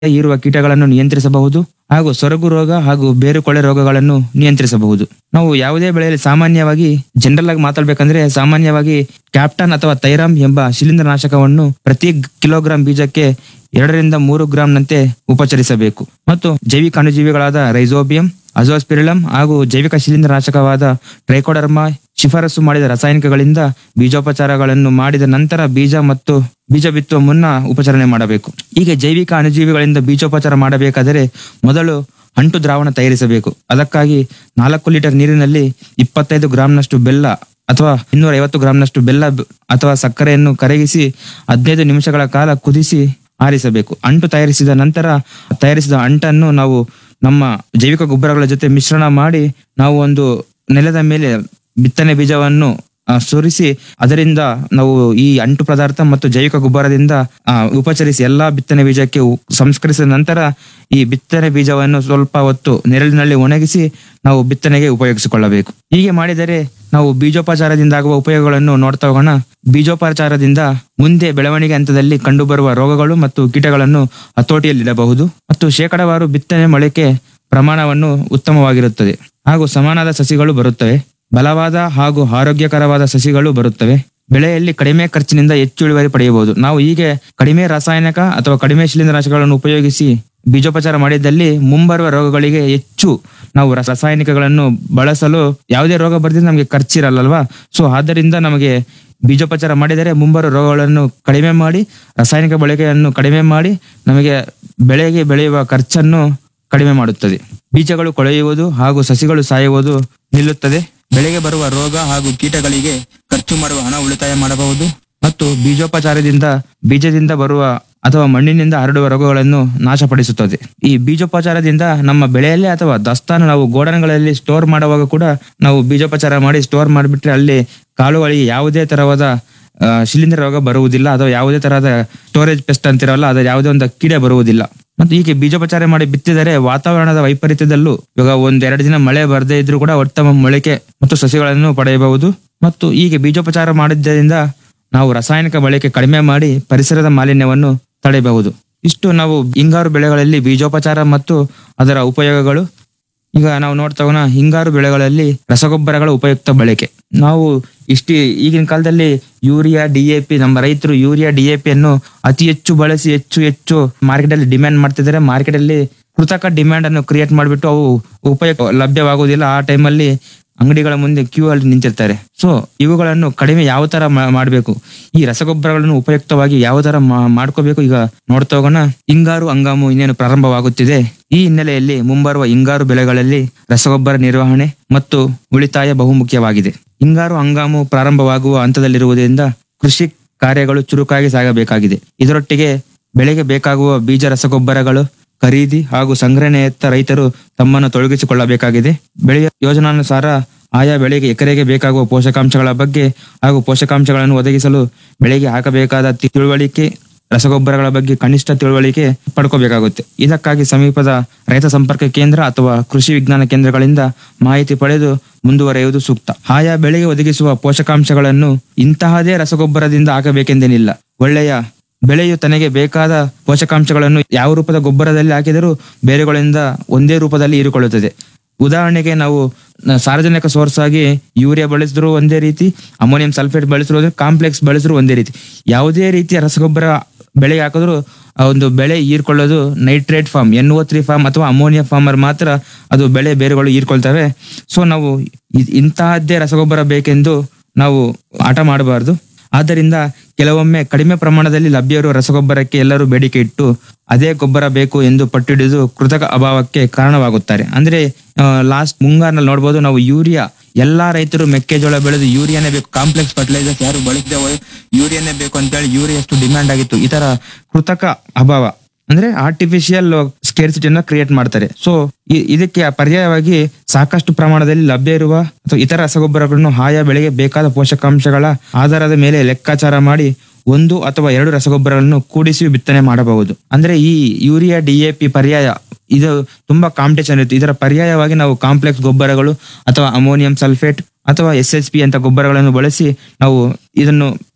ಇರುವ ಕೀಟಗಳನ್ನು ನಿಯಂತ್ರಿಸಬಹುದು ಹಾಗೂ ಸೊರಗು ರೋಗ ಹಾಗೂ ಬೇರುಕೊಳೆ ರೋಗಗಳನ್ನು ನಿಯಂತ್ರಿಸಬಹುದು ನಾವು ಯಾವುದೇ ಬೆಳೆಯಲ್ಲಿ ಸಾಮಾನ್ಯವಾಗಿ ಜನರಲ್ ಆಗಿ ಮಾತಾಡ್ಬೇಕಂದ್ರೆ ಸಾಮಾನ್ಯವಾಗಿ ಕ್ಯಾಪ್ಟನ್ ಅಥವಾ ತೈರಾಮ್ ಎಂಬ ಶಿಲೀಂಧ್ರನಾಶಕವನ್ನು ಪ್ರತಿ ಕಿಲೋಗ್ರಾಂ ಬೀಜಕ್ಕೆ ಎರಡರಿಂದ ಮೂರು ಗ್ರಾಂನಂತೆ ಉಪಚರಿಸಬೇಕು ಮತ್ತು ಜೈವಿಕ ಅಣುಜೀವಿಗಳಾದ ರೈಸೋಬಿಯಂ ಅಜೋಸ್ಪಿರಿಲಂ ಹಾಗೂ ಜೈವಿಕ ಶಿಲೀಂಧ್ರನಾಶಕವಾದ ಟ್ರೈಕೋಡರ್ಮಾ ಶಿಫಾರಸು ಮಾಡಿದ ರಾಸಾಯನಿಕಗಳಿಂದ ಬೀಜೋಪಚಾರಗಳನ್ನು ಮಾಡಿದ ನಂತರ ಬೀಜ ಮತ್ತು ಬೀಜ ಬಿತ್ತುವ ಮುನ್ನ ಉಪಚರಣೆ ಮಾಡಬೇಕು ಹೀಗೆ ಜೈವಿಕ ಅಣುಜೀವಿಗಳಿಂದ ಬೀಜೋಪಚಾರ ಮಾಡಬೇಕಾದರೆ ಮೊದಲು ಅಂಟು ದ್ರಾವಣ ತಯಾರಿಸಬೇಕು ಅದಕ್ಕಾಗಿ ನಾಲ್ಕು ಲೀಟರ್ ನೀರಿನಲ್ಲಿ ಇಪ್ಪತ್ತೈದು ಗ್ರಾಂನಷ್ಟು ಬೆಲ್ಲ ಅಥವಾ ಇನ್ನೂರ ಐವತ್ತು ಗ್ರಾಂನಷ್ಟು ಬೆಲ್ಲ ಬ- ಅಥವಾ ಸಕ್ಕರೆಯನ್ನು ಕರಗಿಸಿ ಹದಿನೈದು ನಿಮಿಷಗಳ ಕಾಲ ಕುದಿಸಿ ಆರಿಸಬೇಕು ಅಂಟು ತಯಾರಿಸಿದ ನಂತರ ತಯಾರಿಸಿದ ಅಂಟನ್ನು ನಾವು ನಮ್ಮ ಜೈವಿಕ ಗೊಬ್ಬರಗಳ ಜೊತೆ ಮಿಶ್ರಣ ಮಾಡಿ ನಾವು ಒಂದು ನೆಲದ ಮೇಲೆ ಬಿತ್ತನೆ ಬೀಜವನ್ನು ಆ, ಸುರಿಸಿ ಅದರಿಂದ ನಾವು ಈ ಅಂಟು ಪದಾರ್ಥ ಮತ್ತು ಜೈವಿಕ ಗೊಬ್ಬರದಿಂದ ಆ, ಉಪಚರಿಸಿ ಎಲ್ಲಾ ಬಿತ್ತನೆ ಬೀಜಕ್ಕೆ ಉ- ಸಂಸ್ಕರಿಸಿದ ನಂತರ ಈ ಬಿತ್ತನೆ ಬೀಜವನ್ನು ಸ್ವಲ್ಪ ಹೊತ್ತು ನೆರಳಿನಲ್ಲಿ ಒಣಗಿಸಿ ನಾವು ಬಿತ್ತನೆಗೆ ಉಪಯೋಗಿಸಿಕೊಳ್ಳಬೇಕು ಹೀಗೆ ಮಾಡಿದರೆ ನಾವು ಬೀಜೋಪಚಾರದಿಂದ ಆಗುವ ಉಪಯೋಗಗಳನ್ನು ನೋಡ್ತಾ ಹೋಗೋಣ ಬೀಜೋಪಚಾರದಿಂದ ಮುಂದೆ ಬೆಳವಣಿಗೆ ಹಂತದಲ್ಲಿ ಕಂಡುಬರುವ ರೋಗಗಳು ಮತ್ತು ಕೀಟಗಳನ್ನು ಹತೋಟಿಯಲ್ಲಿಡಬಹುದು ಮತ್ತು ಶೇಕಡವಾರು ಬಿತ್ತನೆ ಮೊಳಕೆ ಪ್ರಮಾಣವನ್ನು ಉತ್ತಮವಾಗಿರುತ್ತದೆ ಹಾಗೂ ಸಮಾನದ ಸಸಿಗಳು ಬರುತ್ತವೆ ಬಲವಾದ ಹಾಗೂ ಆರೋಗ್ಯಕರವಾದ ಸಸಿಗಳು ಬರುತ್ತವೆ ಬೆಳೆಯಲ್ಲಿ ಕಡಿಮೆ ಖರ್ಚಿನಿಂದ ಹೆಚ್ಚು ಇಳುವರಿ ಪಡೆಯಬಹುದು ನಾವು ಹೀಗೆ ಕಡಿಮೆ ರಾಸಾಯನಿಕ ಅಥವಾ ಕಡಿಮೆ ಶಿಲೀಂಧ್ರನಾಶಕಗಳನ್ನು ಉಪಯೋಗಿಸಿ ಬೀಜೋಪಚಾರ ಮಾಡಿದ್ದಲ್ಲಿ ಮುಂಬರುವ ರೋಗಗಳಿಗೆ ಹೆಚ್ಚು ನಾವು ರಸ- ರಾಸಾಯನಿಕಗಳನ್ನು ಬಳಸಲು ಯಾವುದೇ ರೋಗ ಬರ್ದಿದ್ರೆ ನಮಗೆ ಖರ್ಚಿರಲ್ಲಲ್ವಾ ಸೊ ಆದ್ದರಿಂದ ನಮಗೆ ಬೀಜೋಪಚಾರ ಮಾಡಿದರೆ ಮುಂಬರುವ ರೋಗಗಳನ್ನು ಕಡಿಮೆ ಮಾಡಿ ರಾಸಾಯನಿಕ ಬಳಕೆಯನ್ನು ಕಡಿಮೆ ಮಾಡಿ ನಮಗೆ ಬೆಳೆಗೆ ಬೆಳೆಯುವ ಖರ್ಚನ್ನು ಕಡಿಮೆ ಮಾಡುತ್ತದೆ ಬೀಜಗಳು ಕೊಳೆಯುವುದು ಹಾಗೂ ಸಸಿಗಳು ಸಾಯುವುದು ನಿಲ್ಲುತ್ತದೆ ಬೆಳೆಗೆ ಬರುವ ರೋಗ ಹಾಗೂ ಕೀಟಗಳಿಗೆ ಖರ್ಚು ಮಾಡುವ ಹಣ ಉಳಿತಾಯ ಮಾಡಬಹುದು ಮತ್ತು ಬೀಜೋಪಚಾರದಿಂದ ಬೀಜದಿಂದ ಬರುವ ಅಥವಾ ಮಣ್ಣಿನಿಂದ ಹರಡುವ ರೋಗಗಳನ್ನು ನಾಶಪಡಿಸುತ್ತದೆ ಈ ಬೀಜೋಪಚಾರದಿಂದ ನಮ್ಮ ಬೆಳೆಯಲ್ಲಿ ಅಥವಾ ದಸ್ತಾನು ನಾವು ಗೋಡನ್ಗಳಲ್ಲಿ ಸ್ಟೋರ್ ಮಾಡುವಾಗ ಕೂಡ ನಾವು ಬೀಜೋಪಚಾರ ಮಾಡಿ ಸ್ಟೋರ್ ಮಾಡಿಬಿಟ್ರೆ ಅಲ್ಲಿ ಕಾಳುಗಳಿಗೆ ಯಾವುದೇ ತರವಾದ ಆ, ಶಿಲೀಂಧ್ರ ರೋಗ ಬರುವುದಿಲ್ಲ ಅಥವಾ ಯಾವುದೇ ತರಹದ ಸ್ಟೋರೇಜ್ ಪೆಸ್ಟ್ ಅಂತಿರಲ್ಲ ಅದರ ಯಾವುದೇ ಒಂದು ಕೀಡೆ ಬರುವುದಿಲ್ಲ ಮತ್ತು ಹೀಗೆ ಬೀಜೋಪಚಾರ ಮಾಡಿ ಬಿತ್ತಿದರೆ ವಾತಾವರಣದ ವೈಪರೀತ್ಯದಲ್ಲೂ ಇವಾಗ ಒಂದ್ ಎರಡು ದಿನ ಮಳೆ ಬರದೇ ಇದ್ರೂ ಕೂಡ ಉತ್ತಮ ಮೊಳಕೆ ಮತ್ತು ಸಸಿಗಳನ್ನು ಪಡೆಯಬಹುದು ಮತ್ತು ಹೀಗೆ ಬೀಜೋಪಚಾರ ಮಾಡಿದ್ದರಿಂದ ನಾವು ರಾಸಾಯನಿಕ ಬಳಕೆ ಕಡಿಮೆ ಮಾಡಿ ಪರಿಸರದ ಮಾಲಿನ್ಯವನ್ನು ತಡೆಯಬಹುದು ಇಷ್ಟು ನಾವು ಹಿಂಗಾರು ಬೆಳೆಗಳಲ್ಲಿ ಬೀಜೋಪಚಾರ ಮತ್ತು ಅದರ ಉಪಯೋಗಗಳು ಈಗ ನಾವು ನೋಡ್ತಾ ಹೋಗೋಣ ಹಿಂಗಾರು ಬೆಳೆಗಳಲ್ಲಿ ರಸಗೊಬ್ಬರಗಳ ಉಪಯುಕ್ತ ಬಳಕೆ ನಾವು ಇಷ್ಟು ಈಗಿನ ಕಾಲದಲ್ಲಿ ಯೂರಿಯಾ ಡಿ ಎ ಪಿ ನಮ್ಮ ರೈತರು ಯೂರಿಯಾ ಡಿ ಎ ಪಿ ಅನ್ನು ಅತಿ ಹೆಚ್ಚು ಬಳಸಿ ಹೆಚ್ಚು ಹೆಚ್ಚು ಮಾರ್ಕೆಟ್ ಅಲ್ಲಿ ಡಿಮ್ಯಾಂಡ್ ಮಾಡ್ತಿದ್ದಾರೆ ಮಾರ್ಕೆಟ್ ಅಲ್ಲಿ ಕೃತಕ ಡಿಮ್ಯಾಂಡ್ ಅನ್ನು ಕ್ರಿಯೇಟ್ ಮಾಡಿಬಿಟ್ಟು ಅವು ಉಪಯೋಗ ಲಭ್ಯವಾಗುವುದಿಲ್ಲ ಆ ಟೈಮಲ್ಲಿ ಅಂಗಡಿಗಳ ಮುಂದೆ ಕ್ಯೂ ಅಲ್ಲಿ ನಿಂತಿರ್ತಾರೆ ಸೊ ಇವುಗಳನ್ನು ಕಡಿಮೆ ಯಾವ ತರ ಮಾ- ಮಾಡ್ಬೇಕು ಈ ರಸಗೊಬ್ಬರಗಳನ್ನು ಉಪಯುಕ್ತವಾಗಿ ಯಾವ ತರ ಮಾ- ಮಾಡ್ಕೋಬೇಕು ಈಗ ನೋಡ್ತಾ ಹೋಗೋಣ ಹಿಂಗಾರು ಹಂಗಾಮು ಇನ್ನೇನು ಪ್ರಾರಂಭವಾಗುತ್ತಿದೆ ಈ ಹಿನ್ನೆಲೆಯಲ್ಲಿ ಮುಂಬರುವ ಹಿಂಗಾರು ಬೆಳೆಗಳಲ್ಲಿ ರಸಗೊಬ್ಬರ ನಿರ್ವಹಣೆ ಮತ್ತು ಉಳಿತಾಯ ಬಹುಮುಖ್ಯವಾಗಿದೆ ಹಿಂಗಾರು ಹಂಗಾಮು ಪ್ರಾರಂಭವಾಗುವ ಹಂತದಲ್ಲಿರುವುದರಿಂದ ಕೃಷಿ ಕಾರ್ಯಗಳು ಚುರುಕಾಗಿ ಸಾಗಬೇಕಾಗಿದೆ ಇದರೊಟ್ಟಿಗೆ ಬೆಳೆಗೆ ಬೇಕಾಗುವ ಬೀಜ ರಸಗೊಬ್ಬರಗಳು ಖರೀದಿ ಹಾಗೂ ಸಂಗ್ರಹಣೆಯತ್ತ ರೈತರು ತಮ್ಮನ್ನು ತೊಡಗಿಸಿಕೊಳ್ಳಬೇಕಾಗಿದೆ ಬೆಳೆಯ ಯೋಜನಾನುಸಾರ ಆಯಾ ಬೆಳೆಗೆ ಎಕರೆಗೆ ಬೇಕಾಗುವ ಪೋಷಕಾಂಶಗಳ ಬಗ್ಗೆ ಹಾಗೂ ಪೋಷಕಾಂಶಗಳನ್ನು ಒದಗಿಸಲು ಬೆಳೆಗೆ ಹಾಕಬೇಕಾದ ತಿ- ತಿಳುವಳಿಕೆ ರಸಗೊಬ್ಬರಗಳ ಬಗ್ಗೆ ಕನಿಷ್ಠ ತಿಳುವಳಿಕೆ ಪಡ್ಕೋಬೇಕಾಗುತ್ತೆ ಇದಕ್ಕಾಗಿ ಸಮೀಪದ ರೈತ ಸಂಪರ್ಕ ಕೇಂದ್ರ ಅಥವಾ ಕೃಷಿ ವಿಜ್ಞಾನ ಕೇಂದ್ರಗಳಿಂದ ಮಾಹಿತಿ ಪಡೆದು ಮುಂದುವರೆಯುವುದು ಸೂಕ್ತ ಆಯಾ ಬೆಳೆಗೆ ಒದಗಿಸುವ ಪೋಷಕಾಂಶಗಳನ್ನು ಇಂತಹದೇ ರಸಗೊಬ್ಬರದಿಂದ ಹಾಕಬೇಕೆಂದೇನಿಲ್ಲ ಒಳ್ಳೆಯ ಬೆಳೆಯು ತನಗೆ ಬೇಕಾದ ಪೋಷಕಾಂಶಗಳನ್ನು ಯಾವ ರೂಪದ ಗೊಬ್ಬರದಲ್ಲಿ ಹಾಕಿದರೂ ಬೇರೆಗಳಿಂದ ಒಂದೇ ರೂಪದಲ್ಲಿ ಹೀರಿಕೊಳ್ಳುತ್ತದೆ ಉದಾಹರಣೆಗೆ ನಾವು ನ- ಸಾರ್ವಜನಿಕ ಸೋರ್ಸ್ ಆಗಿ ಯೂರಿಯಾ ಬಳಸಿದ್ರು ಒಂದೇ ರೀತಿ ಅಮೋನಿಯಂ ಸಲ್ಫೇಟ್ ಬಳಸಿದ್ರು ಕಾಂಪ್ಲೆಕ್ಸ್ ಬಳಸಿದ್ರು ಒಂದೇ ರೀತಿ ಯಾವುದೇ ರೀತಿಯ ರಸಗೊಬ್ಬರ ಬೆಳೆಗೆ ಹಾಕಿದ್ರು ಆ ಒಂದು ಬೆಳೆ ಹೀರ್ಕೊಳ್ಳೋದು nitrate form N O three form ಅಥವಾ ಅಮೋನಿಯಾ ಫಾರ್ಮರ್ ಮಾತ್ರ ಅದು ಬೆಳೆ ಬೇರುಗಳು ಹೀರ್ಕೊಳ್ತವೆ ಸೊ ನಾವು ಇ- ಇಂತಹದ್ದೇ ರಸಗೊಬ್ಬರ ಬೇಕೆಂದು ನಾವು ಆಟ ಮಾಡಬಾರ್ದು ಆದ್ದರಿಂದ ಕೆಲವೊಮ್ಮೆ ಕಡಿಮೆ ಪ್ರಮಾಣದಲ್ಲಿ ಲಭ್ಯವಿರುವ ರಸಗೊಬ್ಬರಕ್ಕೆ ಎಲ್ಲರೂ ಬೇಡಿಕೆ ಇಟ್ಟು ಅದೇ ಗೊಬ್ಬರ ಬೇಕು ಎಂದು ಪಟ್ಟಿಡಿದು ಕೃತಕ ಅಭಾವಕ್ಕೆ ಕಾರಣವಾಗುತ್ತಾರೆ ಅಂದ್ರೆ ಲಾಸ್ಟ್ ಮುಂಗಾರಿನಲ್ಲಿ ನೋಡ್ಬೋದು ನಾವು ಯೂರಿಯಾ ಎಲ್ಲಾ ರೈತರು ಮೆಕ್ಕೆಜೋಳ ಬೆಳೆದು ಯೂರಿಯಾನೇ ಬೇಕು ಕಾಂಪ್ಲೆಕ್ಸ್ ಫರ್ಟಿಲೈಸರ್ಸ್ ಯಾರು ಬಳಸದೆ ಯೂರಿಯಾನೇ ಬೇಕು ಅಂತ ಹೇಳಿ ಯೂರಿಯಾ ಎಷ್ಟು ಡಿಮ್ಯಾಂಡ್ ಆಗಿತ್ತು ಈ ತರ ಕೃತಕ ಅಭಾವ ಅಂದ್ರೆ ಆರ್ಟಿಫಿಷಿಯಲ್ ಸ್ಕೇರ್ಸಿಟಿಯನ್ನ ಕ್ರಿಯೇಟ್ ಮಾಡ್ತಾರೆ ಸೊ ಇದಕ್ಕೆ ಪರ್ಯಾಯವಾಗಿ ಸಾಕಷ್ಟು ಪ್ರಮಾಣದಲ್ಲಿ ಲಭ್ಯ ಇರುವ ಅಥವಾ ಇತರ ರಸಗೊಬ್ಬರಗಳನ್ನು ಆಯಾ ಬೆಳೆಗೆ ಬೇಕಾದ ಪೋಷಕಾಂಶಗಳ ಆಧಾರದ ಮೇಲೆ ಲೆಕ್ಕಾಚಾರ ಮಾಡಿ ಒಂದು ಅಥವಾ ಎರಡು ರಸಗೊಬ್ಬರಗಳನ್ನು ಕೂಡಿಸಿ ಬಿತ್ತನೆ ಮಾಡಬಹುದು ಅಂದ್ರೆ ಈ ಯೂರಿಯಾ ಡಿಎಪಿ ಪರ್ಯಾಯ ಇದು ತುಂಬಾ ಕಾಂಪಿಟೇಷನ್ ಇರುತ್ತೆ ಇದರ ಪರ್ಯಾಯವಾಗಿ ನಾವು ಕಾಂಪ್ಲೆಕ್ಸ್ ಗೊಬ್ಬರಗಳು ಅಥವಾ ಅಮೋನಿಯಂ ಸಲ್ಫೇಟ್ ಅಥವಾ ಎಸ್ ಎಸ್ ಪಿ ಅಂತ ಗೊಬ್ಬರಗಳನ್ನು ಬಳಸಿ ನಾವು ಇದನ್ನು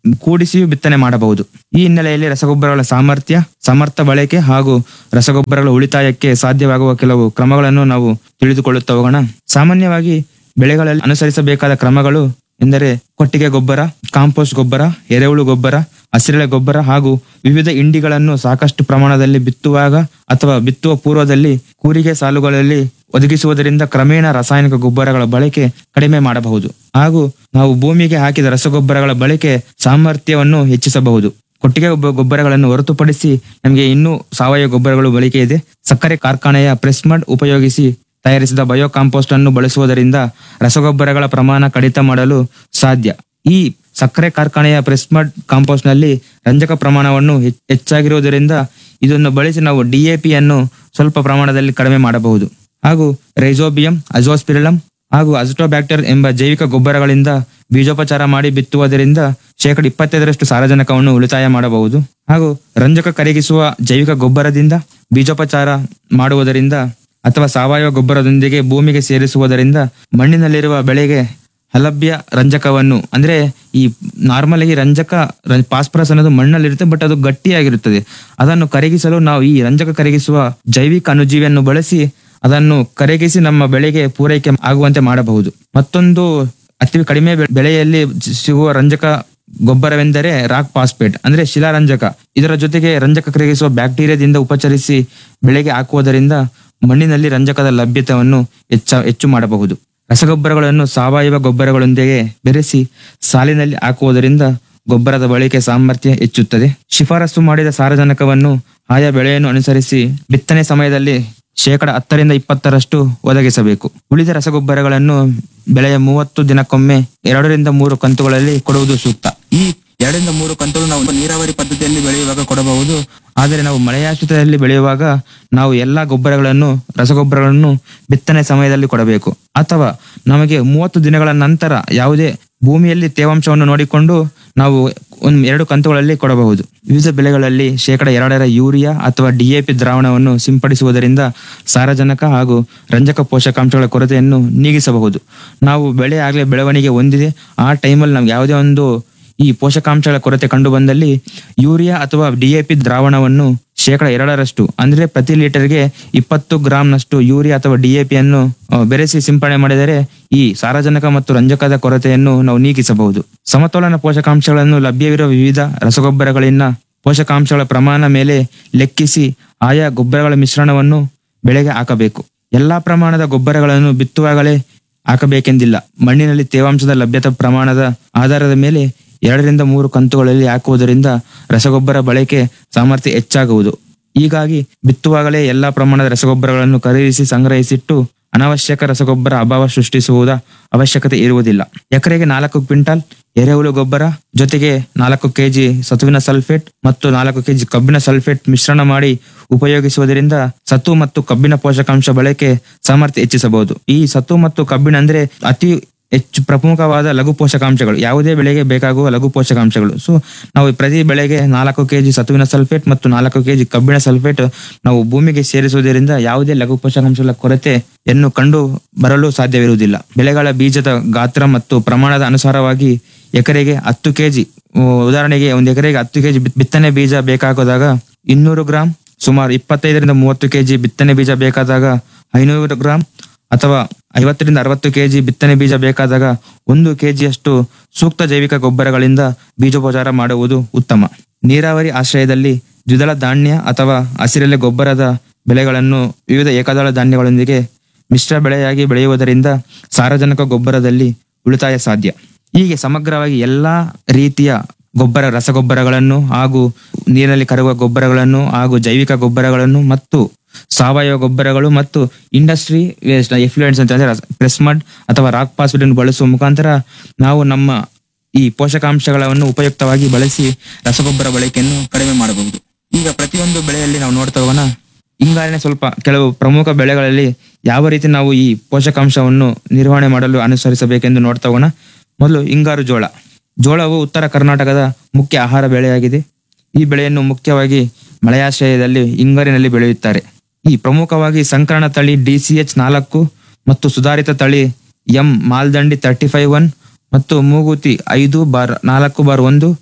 ಕೂಡಿಸಿಯೂ ಬಿತ್ತನೆ ಮಾಡಬಹುದು ಈ ಹಿನ್ನೆಲೆಯಲ್ಲಿ ರಸಗೊಬ್ಬರಗಳ ಸಾಮರ್ಥ್ಯ ಸಮರ್ಥ ಬಳಕೆ ಹಾಗೂ ರಸಗೊಬ್ಬರಗಳ ಉಳಿತಾಯಕ್ಕೆ ಸಾಧ್ಯವಾಗುವ ಕೆಲವು ಕ್ರಮಗಳನ್ನು ನಾವು ತಿಳಿದುಕೊಳ್ಳುತ್ತಾ ಹೋಗೋಣ ಸಾಮಾನ್ಯವಾಗಿ ಬೆಳೆಗಳಲ್ಲಿ ಅನುಸರಿಸಬೇಕಾದ ಕ್ರಮಗಳು ಎಂದರೆ ಕೊಟ್ಟಿಗೆ ಗೊಬ್ಬರ ಕಾಂಪೋಸ್ಟ್ ಗೊಬ್ಬರ ಎರೆಹುಳು ಗೊಬ್ಬರ ಹಸಿರೆಳೆ ಗೊಬ್ಬರ ಹಾಗೂ ವಿವಿಧ ಇಂಡಿಗಳನ್ನು ಸಾಕಷ್ಟು ಪ್ರಮಾಣದಲ್ಲಿ ಬಿತ್ತುವಾಗ ಅಥವಾ ಬಿತ್ತುವ ಪೂರ್ವದಲ್ಲಿ ಕೂರಿಗೆ ಸಾಲುಗಳಲ್ಲಿ ಒದಗಿಸುವುದರಿಂದ ಕ್ರಮೇಣ ರಾಸಾಯನಿಕ ಗೊಬ್ಬರಗಳ ಬಳಕೆ ಕಡಿಮೆ ಮಾಡಬಹುದು ಹಾಗೂ ನಾವು ಭೂಮಿಗೆ ಹಾಕಿದ ರಸಗೊಬ್ಬರಗಳ ಬಳಕೆ ಸಾಮರ್ಥ್ಯವನ್ನು ಹೆಚ್ಚಿಸಬಹುದು ಕೊಟ್ಟಿಗೆ ಗೊಬ್ಬ- ಗೊಬ್ಬರಗಳನ್ನು ಹೊರತುಪಡಿಸಿ ನಮಗೆ ಇನ್ನೂ ಸಾವಯವ ಗೊಬ್ಬರಗಳು ಬಳಕೆ ಇದೆ ಸಕ್ಕರೆ ಕಾರ್ಖಾನೆಯ ಪ್ರೆಸ್ಮಡ್ ಉಪಯೋಗಿಸಿ ತಯಾರಿಸಿದ ಬಯೋ ಕಾಂಪೋಸ್ಟ್ ಅನ್ನು ಬಳಸುವುದರಿಂದ ರಸಗೊಬ್ಬರಗಳ ಪ್ರಮಾಣ ಕಡಿತ ಮಾಡಲು ಸಾಧ್ಯ ಈ ಸಕ್ಕರೆ ಕಾರ್ಖಾನೆಯ ಪ್ರೆಸ್ಮಡ್ ಕಾಂಪೋಸ್ಟ್ ನಲ್ಲಿ ರಂಜಕ ಪ್ರಮಾಣವನ್ನು ಹೆಚ್- ಹೆಚ್ಚಾಗಿರುವುದರಿಂದ ಇದನ್ನು ಬಳಸಿ ನಾವು ಡಿಎಪಿ ಅನ್ನು ಸ್ವಲ್ಪ ಪ್ರಮಾಣದಲ್ಲಿ ಕಡಿಮೆ ಮಾಡಬಹುದು ಹಾಗೂ ರೈಸೋಬಿಯಂ ಅಜೋಸ್ಪಿರಲಂ ಹಾಗೂ ಅಜಟೋಬ್ಯಾಕ್ಟರ್ ಎಂಬ ಜೈವಿಕ ಗೊಬ್ಬರಗಳಿಂದ ಬೀಜೋಪಚಾರ ಮಾಡಿ ಬಿತ್ತುವುದರಿಂದ ಶೇಕಡ ಇಪ್ಪತ್ತೈದರಷ್ಟು ಸಾರಜನಕವನ್ನು ಉಳಿತಾಯ ಮಾಡಬಹುದು ಹಾಗೂ ರಂಜಕ ಕರಗಿಸುವ ಜೈವಿಕ ಗೊಬ್ಬರದಿಂದ ಬೀಜೋಪಚಾರ ಮಾಡುವುದರಿಂದ ಅಥವಾ ಸಾವಯವ ಗೊಬ್ಬರದೊಂದಿಗೆ ಭೂಮಿಗೆ ಸೇರಿಸುವುದರಿಂದ ಮಣ್ಣಿನಲ್ಲಿರುವ ಬೆಳೆಗೆ ಅಲಭ್ಯ ರಂಜಕವನ್ನು ಅಂದ್ರೆ ಈ ನಾರ್ಮಲ್ ಆಗಿ ರಂಜಕ ಫಾಸ್ಫರಸ್ ಅನ್ನೋದು ಮಣ್ಣಲ್ಲಿರುತ್ತೆ ಬಟ್ ಅದು ಗಟ್ಟಿಯಾಗಿರುತ್ತದೆ ಅದನ್ನು ಕರಗಿಸಲು ನಾವು ಈ ರಂಜಕ ಕರಗಿಸುವ ಜೈವಿಕ ಅಣುಜೀವಿಯನ್ನು ಬಳಸಿ ಅದನ್ನು ಕರಗಿಸಿ ನಮ್ಮ ಬೆಳೆಗೆ ಪೂರೈಕೆ ಆಗುವಂತೆ ಮಾಡಬಹುದು ಮತ್ತೊಂದು ಅತಿ ಕಡಿಮೆ ಬೆ- ಬೆಳೆಯಲ್ಲಿ ಸಿಗುವ ರಂಜಕ ಗೊಬ್ಬರವೆಂದರೆ ರಾಕ್ ಫಾಸ್ಫೇಟ್ ಅಂದ್ರೆ ಶಿಲಾರಂಜಕ ಇದರ ಜೊತೆಗೆ ರಂಜಕ ಕರಗಿಸುವ ಬ್ಯಾಕ್ಟೀರಿಯಾದಿಂದ ಉಪಚರಿಸಿ ಬೆಳೆಗೆ ಹಾಕುವುದರಿಂದ ಮಣ್ಣಿನಲ್ಲಿ ರಂಜಕದ ಲಭ್ಯತೆಯನ್ನು ಹೆಚ್ಚ ಹೆಚ್ಚು ಮಾಡಬಹುದು ರಸಗೊಬ್ಬರಗಳನ್ನು ಸಾವಯವ ಗೊಬ್ಬರಗಳೊಂದಿಗೆ ಬೆರೆಸಿ ಸಾಲಿನಲ್ಲಿ ಹಾಕುವುದರಿಂದ ಗೊಬ್ಬರದ ಬಳಕೆ ಸಾಮರ್ಥ್ಯ ಹೆಚ್ಚುತ್ತದೆ ಶಿಫಾರಸು ಮಾಡಿದ ಸಾರಜನಕವನ್ನು ಆಯಾ ಬೆಳೆಯನ್ನು ಅನುಸರಿಸಿ ಬಿತ್ತನೆ ಸಮಯದಲ್ಲಿ ಶೇಕಡ ಹತ್ತರಿಂದ ಇಪ್ಪತ್ತರಷ್ಟು ಒದಗಿಸಬೇಕು ಉಳಿದ ರಸಗೊಬ್ಬರಗಳನ್ನು ಬೆಳೆಯ ಮೂವತ್ತು ದಿನಕ್ಕೊಮ್ಮೆ ಎರಡರಿಂದ ಮೂರು ಕಂತುಗಳಲ್ಲಿ ಕೊಡುವುದು ಸೂಕ್ತ ಈ ಎರಡರಿಂದ ಮೂರು ಕಂತುಗಳು ನಾವು ನೀರಾವರಿ ಪದ್ಧತಿಯಲ್ಲಿ ಬೆಳೆಯುವಾಗ ಕೊಡಬಹುದು ಆದರೆ ನಾವು ಮಳೆಯಾಶ್ರಿತದಲ್ಲಿ ಬೆಳೆಯುವಾಗ ನಾವು ಎಲ್ಲಾ ಗೊಬ್ಬರಗಳನ್ನು ರಸಗೊಬ್ಬರಗಳನ್ನು ಬಿತ್ತನೆ ಸಮಯದಲ್ಲಿ ಕೊಡಬೇಕು ಅಥವಾ ನಮಗೆ ಮೂವತ್ತು ದಿನಗಳ ನಂತರ ಯಾವುದೇ ಭೂಮಿಯಲ್ಲಿ ತೇವಾಂಶವನ್ನು ನೋಡಿಕೊಂಡು ನಾವು ಒಂದ್ ಎರಡು ಕಂತುಗಳಲ್ಲಿ ಕೊಡಬಹುದು ವಿವಿಧ ಬೆಳೆಗಳಲ್ಲಿ ಶೇಕಡ ಎರಡರ ಯೂರಿಯಾ ಅಥವಾ ಡಿಎಪಿ ದ್ರಾವಣವನ್ನು ಸಿಂಪಡಿಸುವುದರಿಂದ ಸಾರಜನಕ ಹಾಗೂ ರಂಜಕ ಪೋಷಕಾಂಶಗಳ ಕೊರತೆಯನ್ನು ನೀಗಿಸಬಹುದು ನಾವು ಬೆಳೆ ಆಗಲೇ ಬೆಳವಣಿಗೆ ಹೊಂದಿದೆ ಆ ಟೈಮಲ್ಲಿ ನಮ್ಗೆ ಯಾವುದೇ ಒಂದು ಈ ಪೋಷಕಾಂಶಗಳ ಕೊರತೆ ಕಂಡು ಬಂದಲ್ಲಿ ಯೂರಿಯಾ ಅಥವಾ ಡಿಎಪಿ ದ್ರಾವಣವನ್ನು ಶೇಕಡ ಎರಡರಷ್ಟು ಅಂದ್ರೆ ಪ್ರತಿ ಲೀಟರ್ಗೆ ಇಪ್ಪತ್ತು ಗ್ರಾಂನಷ್ಟು ಯೂರಿಯಾ ಅಥವಾ ಡಿಎಪಿ ಅನ್ನು ಆ, ಬೆರೆಸಿ ಸಿಂಪಡಣೆ ಮಾಡಿದರೆ ಈ ಸಾರಜನಕ ಮತ್ತು ರಂಜಕದ ಕೊರತೆಯನ್ನು ನಾವು ನೀಗಿಸಬಹುದು ಸಮತೋಲನ ಪೋಷಕಾಂಶಗಳನ್ನು ಲಭ್ಯವಿರುವ ವಿವಿಧ ರಸಗೊಬ್ಬರಗಳಿಂದ ಪೋಷಕಾಂಶಗಳ ಪ್ರಮಾಣ ಮೇಲೆ ಲೆಕ್ಕಿಸಿ ಆಯಾ ಗೊಬ್ಬರಗಳ ಮಿಶ್ರಣವನ್ನು ಬೆಳೆಗೆ ಹಾಕಬೇಕು ಎಲ್ಲಾ ಪ್ರಮಾಣದ ಗೊಬ್ಬರಗಳನ್ನು ಬಿತ್ತುವಾಗಲೇ ಹಾಕಬೇಕೆಂದಿಲ್ಲ ಮಣ್ಣಿನಲ್ಲಿ ತೇವಾಂಶದ ಲಭ್ಯತೆ ಪ್ರಮಾಣದ ಆಧಾರದ ಮೇಲೆ ಎರಡರಿಂದ ಮೂರು ಕಂತುಗಳಲ್ಲಿ ಹಾಕುವುದರಿಂದ ರಸಗೊಬ್ಬರ ಬಳಕೆ ಸಾಮರ್ಥ್ಯ ಹೆಚ್ಚಾಗುವುದು ಹೀಗಾಗಿ ಬಿತ್ತುವಾಗಲೇ ಎಲ್ಲಾ ಪ್ರಮಾಣದ ರಸಗೊಬ್ಬರಗಳನ್ನು ಖರೀದಿಸಿ ಸಂಗ್ರಹಿಸಿಟ್ಟು ಅನಾವಶ್ಯಕ ರಸಗೊಬ್ಬರ ಅಭಾವ ಸೃಷ್ಟಿಸುವುದ ಅವಶ್ಯಕತೆ ಇರುವುದಿಲ್ಲ ಎಕರೆಗೆ ನಾಲ್ಕು ಕ್ವಿಂಟಾಲ್ ಎರೆಹುಳು ಗೊಬ್ಬರ ಜೊತೆಗೆ ನಾಲ್ಕು ಕೆಜಿ ಸತುವಿನ ಸಲ್ಫೇಟ್ ಮತ್ತು ನಾಲ್ಕು ಕೆಜಿ ಕಬ್ಬಿಣ ಸಲ್ಫೇಟ್ ಮಿಶ್ರಣ ಮಾಡಿ ಉಪಯೋಗಿಸುವುದರಿಂದ ಸತು ಮತ್ತು ಕಬ್ಬಿಣ ಪೋಷಕಾಂಶ ಬಳಕೆ ಸಾಮರ್ಥ್ಯ ಹೆಚ್ಚಿಸಬಹುದು ಈ ಸತು ಮತ್ತು ಕಬ್ಬಿಣ ಅಂದ್ರೆ ಅತಿ ಹೆಚ್ಚು ಪ್ರಮುಖವಾದ ಲಘು ಪೋಷಕಾಂಶಗಳು ಯಾವುದೇ ಬೆಳೆಗೆ ಬೇಕಾಗುವ ಲಘು ಪೋಷಕಾಂಶಗಳು ಸೊ ನಾವು ಪ್ರತಿ ಬೆಳೆಗೆ ನಾಲ್ಕು ಕೆಜಿ ಸತುವಿನ ಸಲ್ಫೇಟ್ ಮತ್ತು ನಾಲ್ಕು ಕೆಜಿ ಕಬ್ಬಿಣ ಸಲ್ಫೇಟ್ ನಾವು ಭೂಮಿಗೆ ಸೇರಿಸುವುದರಿಂದ ಯಾವುದೇ ಲಘು ಪೋಷಕಾಂಶಗಳ ಕೊರತೆಯನ್ನು ಕಂಡು ಬರಲು ಸಾಧ್ಯವಿರುವುದಿಲ್ಲ ಬೆಳೆಗಳ ಬೀಜದ ಗಾತ್ರ ಮತ್ತು ಪ್ರಮಾಣದ ಅನುಸಾರವಾಗಿ ಎಕರೆಗೆ ಹತ್ತು ಕೆಜಿ ಉದಾಹರಣೆಗೆ ಒಂದು ಎಕರೆಗೆ ಹತ್ತು ಕೆಜಿ ಬಿತ್ತನೆ ಬೀಜ ಬೇಕಾದಾಗ ಇನ್ನೂರು ಗ್ರಾಂ ಸುಮಾರು ಇಪ್ಪತ್ತೈದರಿಂದ ಮೂವತ್ತು ಕೆಜಿ ಬಿತ್ತನೆ ಬೀಜ ಬೇಕಾದಾಗ ಐನೂರು ಗ್ರಾಂ ಅಥವಾ ಐವತ್ತರಿಂದ ಅರವತ್ತು ಕೆಜಿ ಬಿತ್ತನೆ ಬೀಜ ಬೇಕಾದಾಗ ಒಂದು ಕೆಜಿಯಷ್ಟು ಸೂಕ್ತ ಜೈವಿಕ ಗೊಬ್ಬರಗಳಿಂದ ಬೀಜೋಪಚಾರ ಮಾಡುವುದು ಉತ್ತಮ ನೀರಾವರಿ ಆಶ್ರಯದಲ್ಲಿ ದ್ವಿದಳ ಧಾನ್ಯ ಅಥವಾ ಹಸಿರೆಲೆ ಗೊಬ್ಬರದ ಬೆಳೆಗಳನ್ನು ವಿವಿಧ ಏಕದಳ ಧಾನ್ಯಗಳೊಂದಿಗೆ ಮಿಶ್ರ ಬೆಳೆಯಾಗಿ ಬೆಳೆಯುವುದರಿಂದ ಸಾರಜನಕ ಗೊಬ್ಬರದಲ್ಲಿ ಉಳಿತಾಯ ಸಾಧ್ಯ ಹೀಗೆ ಸಮಗ್ರವಾಗಿ ಎಲ್ಲಾ ರೀತಿಯ ಗೊಬ್ಬರ ರಸಗೊಬ್ಬರಗಳನ್ನು ಹಾಗೂ ನೀರಿನಲ್ಲಿ ಕರಗುವ ಗೊಬ್ಬರಗಳನ್ನು ಹಾಗೂ ಜೈವಿಕ ಗೊಬ್ಬರಗಳನ್ನು ಮತ್ತು ಸಾವಯವ ಗೊಬ್ಬರಗಳು ಮತ್ತು ಇಂಡಸ್ಟ್ರಿ ವೇಸ್ಟ್ ಎಫ್ಲುಯೆಂಟ್ಸ್ ಅಂತ ಅಂದ್ರೆ ಪ್ರೆಸ್ಮಡ್ ಅಥವಾ ರಾಕ್ ಫಾಸ್ಫೇಟ್ ಬಳಸುವ ಮುಖಾಂತರ ನಾವು ನಮ್ಮ ಈ ಪೋಷಕಾಂಶಗಳನ್ನು ಉಪಯುಕ್ತವಾಗಿ ಬಳಸಿ ರಸಗೊಬ್ಬರ ಬಳಕೆಯನ್ನು ಕಡಿಮೆ ಮಾಡಬಹುದು ಈಗ ಪ್ರತಿಯೊಂದು ಬೆಳೆಯಲ್ಲಿ ನಾವು ನೋಡ್ತಾ ಹೋಗೋಣ ಹಿಂಗಾರಿನ ಸ್ವಲ್ಪ ಕೆಲವು ಪ್ರಮುಖ ಬೆಳೆಗಳಲ್ಲಿ ಯಾವ ರೀತಿ ನಾವು ಈ ಪೋಷಕಾಂಶವನ್ನು ನಿರ್ವಹಣೆ ಮಾಡಲು ಅನುಸರಿಸಬೇಕೆಂದು ನೋಡ್ತಾ ಹೋಗೋಣ ಮೊದಲು ಹಿಂಗಾರು ಜೋಳ ಜೋಳವು ಉತ್ತರ ಕರ್ನಾಟಕದ ಮುಖ್ಯ ಆಹಾರ ಬೆಳೆಯಾಗಿದೆ ಈ ಬೆಳೆಯನ್ನು ಮುಖ್ಯವಾಗಿ ಮಳೆಯಾಶ್ರಯದಲ್ಲಿ ಹಿಂಗಾರಿನಲ್ಲಿ ಬೆಳೆಯುತ್ತಾರೆ ಈ ಪ್ರಮುಖವಾಗಿ ಸಂಕರಣ ತಳಿ ಡಿ ಸಿ ಎಚ್ ನಾಲ್ಕು ಮತ್ತು ಸುಧಾರಿತ ತಳಿ M Maldandi thirty five one ಮತ್ತು ಮೂಗುತಿ ಐದು ಬಾರ್ ನಾಲ್ಕು ಬಾರ್ ಒಂದು